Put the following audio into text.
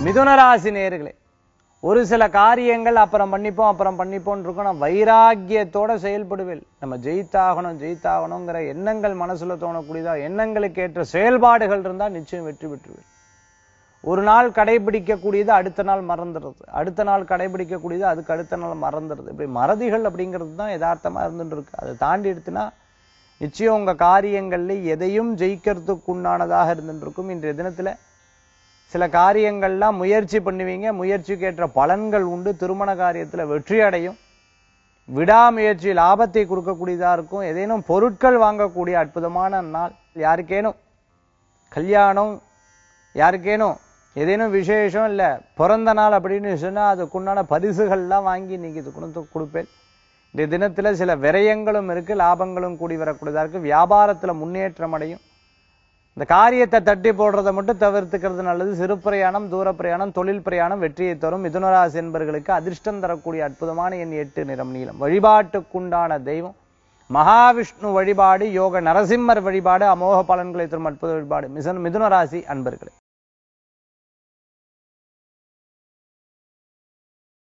மிதுனராசி நேர்களே ஒரு சில காரியங்கள் அப்புறம் பண்ணிப்போம் அப்புறம் பண்ணிப்போம் இருக்கும் நான் வைராக்கியத்தோட செயல்படுவேன் நம்ம ஜெயித்தாகணும் ஜெயித்தாகணுங்கிற எண்ணங்கள் மனசுல தோணக்கூடியதா எண்ணங்களுக்கு ஏற்ற செயல்பாடுகள் இருந்தா நிச்சயம் வெற்றி பெற்றுவேன் ஒரு நாள் கடைபிடிக்கக்கூடியது அடுத்த நாள் மறந்துடுறது அடுத்த நாள் கடைபிடிக்கக்கூடியது அதுக்கு அடுத்த நாள் மறந்துடுது இப்படி மறதிகள் அப்படிங்கிறது தான் யதார்த்தமா இருந்துட்டு இருக்கு அதை தாண்டி எடுத்துனா நிச்சயம் உங்க காரியங்கள்ல எதையும் ஜெயிக்கிறதுக்கு உண்டானதாக இருந்துட்டு இருக்கும் இன்றைய தினத்துல சில காரியங்கள்லாம் முயற்சி பண்ணுவீங்க முயற்சிக்கு ஏற்ற பலன்கள் உண்டு திருமண காரியத்துல வெற்றி அடையும் விடாமுயற்சி லாபத்தை கொடுக்கக்கூடியதா இருக்கும் ஏதேனும் பொருட்கள் வாங்கக்கூடிய அற்புதமான நாள் யாருக்கேனும் கல்யாணம் யாருக்கேனும் ஏதேனும் விசேஷம் இல்ல பிறந்த நாள் அப்படின்னு சொன்னா அதுக்குண்டான பரிசுகள்லாம் வாங்கி இன்னைக்கு இது கொடுத்து கொடுப்பேன் இந்த தினத்துல சில விரயங்களும் இருக்கு லாபங்களும் கூடி வரக்கூடியதா இருக்கு வியாபாரத்துல முன்னேற்றம் அடையும் இந்த காரியத்தை தட்டி போடுறதை மட்டும் தவிர்த்துக்கிறது நல்லது சிறு பிரயாணம் தூர பிரயாணம் தொழில் பிரயாணம் வெற்றியை தரும் மிதுனராசி என்பர்களுக்கு அதிர்ஷ்டம் தரக்கூடிய அற்புதமான எண் எட்டு நிறம் நீளம் வழிபாட்டுக்குண்டான தெய்வம் மகாவிஷ்ணு வழிபாடு யோக நரசிம்மர் வழிபாடு அமோக பலன்களை தரும் அற்புத வழிபாடு மிசன் மிதுனராசி அன்பர்களே